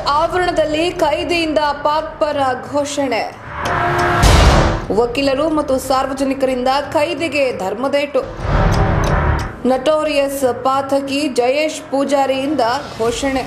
ಆವರಣದಲ್ಲಿ ಖೈದಿಯಿಂದ ಪಾಕ್ ಪರ ಘೋಷಣೆ ವಕೀಲರು ಮತ್ತು ಸಾರ್ವಜನಿಕರಿಂದ ಖೈದಿಗೆ ಧರ್ಮದೇಟು ನಟೋರಿಯಸ್ ಪಾಥಕಿ ಜಯೇಶ್ ಪೂಜಾರಿಯಿಂದ ಘೋಷಣೆ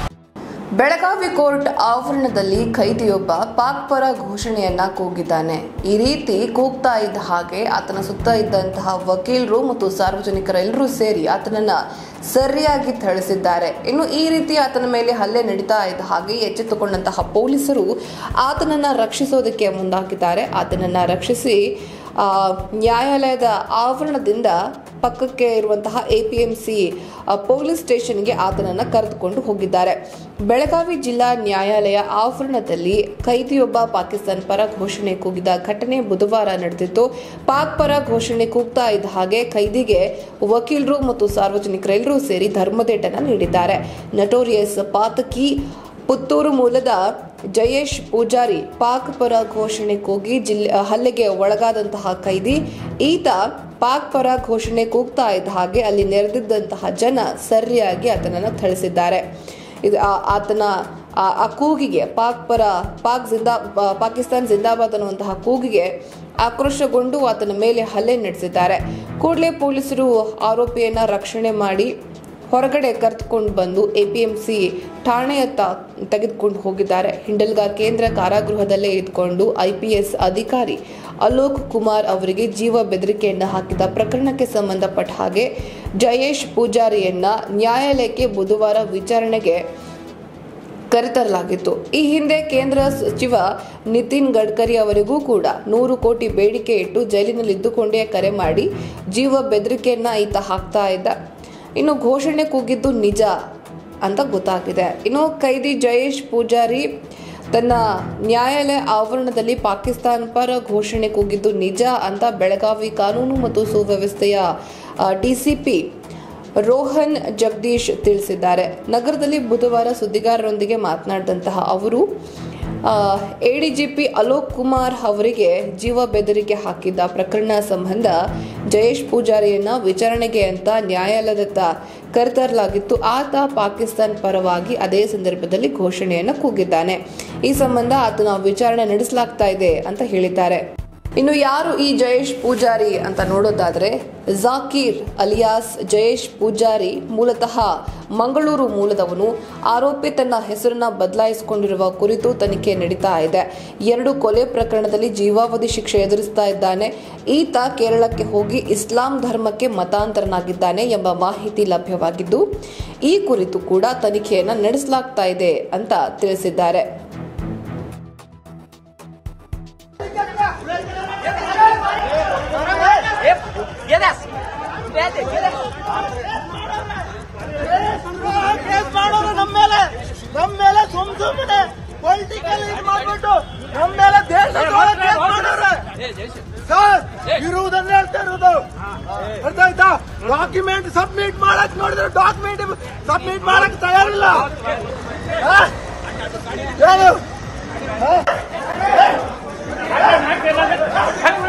ಬೆಳಗಾವಿ ಕೋರ್ಟ್ ಆವರಣದಲ್ಲಿ ಖೈದಿಯೊಬ್ಬ ಪಾಕ್ ಪರ ಘೋಷಣೆಯನ್ನ ಕೂಗಿದ್ದಾನೆ ಈ ರೀತಿ ಕೂಗ್ತಾ ಇದ್ದ ಹಾಗೆ ಆತನ ಸುತ್ತ ಇದ್ದಂತಹ ವಕೀಲರು ಮತ್ತು ಸಾರ್ವಜನಿಕರೆಲ್ಲರೂ ಸೇರಿ ಆತನನ್ನ ಸರಿಯಾಗಿ ಥಳಿಸಿದ್ದಾರೆ ಇನ್ನು ಈ ರೀತಿ ಆತನ ಮೇಲೆ ಹಲ್ಲೆ ನಡೀತಾ ಇದ್ದ ಹಾಗೆ ಎಚ್ಚೆತ್ತುಕೊಂಡಂತಹ ಪೊಲೀಸರು ಆತನನ್ನ ರಕ್ಷಿಸೋದಕ್ಕೆ ಮುಂದಾಗಿದ್ದಾರೆ ಆತನನ್ನ ರಕ್ಷಿಸಿ ಆ, ನ್ಯಾಯಾಲಯದ ಆವರಣದಿಂದ ಪಕ್ಕಕ್ಕೆ ಇರುವಂತಹ ಎಪಿಎಂಸಿ ಪೊಲೀಸ್ ಸ್ಟೇಷನ್ಗೆ ಆತನನ್ನ ಕರೆದುಕೊಂಡು ಹೋಗಿದ್ದಾರೆ ಬೆಳಗಾವಿ ಜಿಲ್ಲಾ ನ್ಯಾಯಾಲಯ ಆವರಣದಲ್ಲಿ ಖೈದಿಯೊಬ್ಬ ಪಾಕಿಸ್ತಾನ ಪರ ಘೋಷಣೆ ಕೂಗಿದ ಘಟನೆ ಬುಧವಾರ ನಡೆದಿತ್ತು ಪಾಕ್ ಪರ ಘೋಷಣೆ ಕೂಗ್ತಾ ಇದ್ದ ಹಾಗೆ ಖೈದಿಗೆ ವಕೀಲರು ಮತ್ತು ಸಾರ್ವಜನಿಕರೆಲ್ಲರೂ ಸೇರಿ ಧರ್ಮದೇಟನ ನೀಡಿದ್ದಾರೆ ನಟೋರಿಯಸ್ ಪಾತಕಿ ಪುತ್ತೂರು ಮೂಲದ ಜಯೇಶ್ ಪೂಜಾರಿ ಪಾಕ್ ಪರ ಘೋಷಣೆ ಕೂಗಿ ಜಿಲ್ಲೆ ಹಲ್ಲೆಗೆ ಒಳಗಾದಂತಹ ಖೈದಿ ಈತ ಪಾಕ್ ಪರ ಘೋಷಣೆ ಕೂಗ್ತಾ ಇದ್ದ ಹಾಗೆ ಅಲ್ಲಿ ನೆರೆದಿದ್ದಂತಹ ಜನ ಸರಿಯಾಗಿ ಆತನನ್ನು ಥಳಿಸಿದ್ದಾರೆ ಇದು ಆ- ಆತನ ಆ ಆ ಕೂಗಿಗೆ ಪಾಕ್ ಪರ ಪಾಕ್ ಜಿಂದಾ ಪಾ- ಪಾಕಿಸ್ತಾನ್ ಜಿಂದಾಬಾದ್ ಅನ್ನುವಂತಹ ಕೂಗಿಗೆ ಆಕ್ರೋಶಗೊಂಡು ಆತನ ಮೇಲೆ ಹಲ್ಲೆ ನಡೆಸಿದ್ದಾರೆ ಕೂಡಲೇ ಪೊಲೀಸರು ಆರೋಪಿಯನ್ನ ರಕ್ಷಣೆ ಮಾಡಿ ಹೊರಗಡೆ ಕರೆದುಕೊಂಡು ಬಂದು ಎಪಿಎಂಸಿ ಠಾಣೆಯತ್ತ ತೆಗೆದುಕೊಂಡು ಹೋಗಿದ್ದಾರೆ ಹಿಂಡಲ್ಗಾ ಕೇಂದ್ರ ಕಾರಾಗೃಹದಲ್ಲೇ ಇದ್ಕೊಂಡು ಐಪಿಎಸ್ ಅಧಿಕಾರಿ ಅಲೋಕ್ ಕುಮಾರ್ ಅವರಿಗೆ ಜೀವ ಬೆದರಿಕೆಯನ್ನ ಹಾಕಿದ ಪ್ರಕರಣಕ್ಕೆ ಸಂಬಂಧಪಟ್ಟ ಹಾಗೆ ಜಯೇಶ್ ಪೂಜಾರಿಯನ್ನ ನ್ಯಾಯಾಲಯಕ್ಕೆ ಬುಧವಾರ ವಿಚಾರಣೆಗೆ ಕರೆತರಲಾಗಿತ್ತು ಈ ಹಿಂದೆ ಕೇಂದ್ರ ಸಚಿವ ನಿತಿನ್ ಗಡ್ಕರಿ ಅವರಿಗೂ ಕೂಡ ನೂರು ಕೋಟಿ ಬೇಡಿಕೆ ಇಟ್ಟು ಜೈಲಿನಲ್ಲಿದ್ದುಕೊಂಡೇ ಕರೆ ಮಾಡಿ ಜೀವ ಬೆದರಿಕೆಯನ್ನ ಈತ ಹಾಕ್ತಾ ಇದ್ದ ಇನ್ನು ಘೋಷಣೆ ಕೂಗಿದ್ದು ನಿಜ ಅಂತ ಗೊತ್ತಾಗಿದೆ ಇನ್ನು ಕೈದಿ ಜಯೇಶ್ ಪೂಜಾರಿ ತನ್ನ ನ್ಯಾಯಾಲಯ ಆವರಣದಲ್ಲಿ ಪಾಕಿಸ್ತಾನ್ ಪರ ಘೋಷಣೆ ಕೂಗಿದ್ದು ನಿಜ ಅಂತ ಬೆಳಗಾವಿ ಕಾನೂನು ಮತ್ತು ಸುವ್ಯವಸ್ಥೆಯ ಡಿಸಿಪಿ ರೋಹನ್ ಜಗದೀಶ್ ತಿಳಿಸಿದ್ದಾರೆ ನಗರದಲ್ಲಿ ಬುಧವಾರ ಸುದ್ದಿಗಾರರೊಂದಿಗೆ ಮಾತನಾಡಿದಂತಹ ಅವರು ಎಡಿಜಿಪಿ ಅಲೋಕ್ ಕುಮಾರ್ ಅವರಿಗೆ ಜೀವ ಬೆದರಿಕೆ ಹಾಕಿದ್ದ ಪ್ರಕರಣ ಸಂಬಂಧ ಜಯೇಶ್ ಪೂಜಾರಿಯನ್ನ ವಿಚಾರಣೆಗೆ ಅಂತ ನ್ಯಾಯಾಲಯದತ್ತ ಕರೆತರಲಾಗಿತ್ತು ಆತ ಪಾಕಿಸ್ತಾನ್ ಪರವಾಗಿ ಅದೇ ಸಂದರ್ಭದಲ್ಲಿ ಘೋಷಣೆಯನ್ನ ಕೂಗಿದ್ದಾನೆ ಈ ಸಂಬಂಧ ಆತನ ವಿಚಾರಣೆ ನಡೆಸಲಾಗ್ತಾ ಇದೆ ಅಂತ ಹೇಳಿದ್ದಾರೆ ಇನ್ನು ಯಾರು ಈ ಜಯೇಶ್ ಪೂಜಾರಿ ಅಂತ ನೋಡೋದಾದ್ರೆ ಜಾಕೀರ್ ಅಲಿಯಾಸ್ ಜಯೇಶ್ ಪೂಜಾರಿ ಮೂಲತಃ ಮಂಗಳೂರು ಮೂಲದವನು ಆರೋಪಿ ತನ್ನ ಹೆಸರನ್ನ ಬದಲಾಯಿಸಿಕೊಂಡಿರುವ ಕುರಿತು ತನಿಖೆ ನಡೀತಾ ಇದೆ ಎರಡು ಕೊಲೆ ಪ್ರಕರಣದಲ್ಲಿ ಜೀವಾವಧಿ ಶಿಕ್ಷೆ ಎದುರಿಸ್ತಾ ಇದ್ದಾನೆ ಈತ ಕೇರಳಕ್ಕೆ ಹೋಗಿ ಇಸ್ಲಾಂ ಧರ್ಮಕ್ಕೆ ಮತಾಂತರನಾಗಿದ್ದಾನೆ ಎಂಬ ಮಾಹಿತಿ ಲಭ್ಯವಾಗಿದ್ದು ಈ ಕುರಿತು ಕೂಡ ತನಿಖೆಯನ್ನ ನಡೆಸಲಾಗ್ತಾ ಇದೆ ಅಂತ ತಿಳಿಸಿದ್ದಾರೆ ಕೇಸ್ ಮಾಡೋರು ನಮ್ಮ ಮೇಲೆ ನಮ್ಮ ಮೇಲೆ ಸುಮ್ ಸುಮ್ಮನೆ ಪೊಲಿಟಿಕಲ್ ಇದು ಮಾಡ್ಬಿಟ್ಟು ನಮ್ಮ ಮೇಲೆ ದೇಶದೊಳಗೆ ಕೇಸ್ ಮಾಡೋರು ಸರ್ ಇರುವುದನ್ನ ಹೇಳ್ತಾ ಇರೋದು ಅರ್ಥ ಆಯ್ತಾ ಡಾಕ್ಯುಮೆಂಟ್ ಸಬ್ಮಿಟ್ ಮಾಡಕ್ ನೋಡಿದ್ರೆ ಡಾಕ್ಯುಮೆಂಟ್ ಸಬ್ಮಿಟ್ ಮಾಡಕ್ ತಯಾರಿಲ್ಲ ಆ? ಏನು ಆ?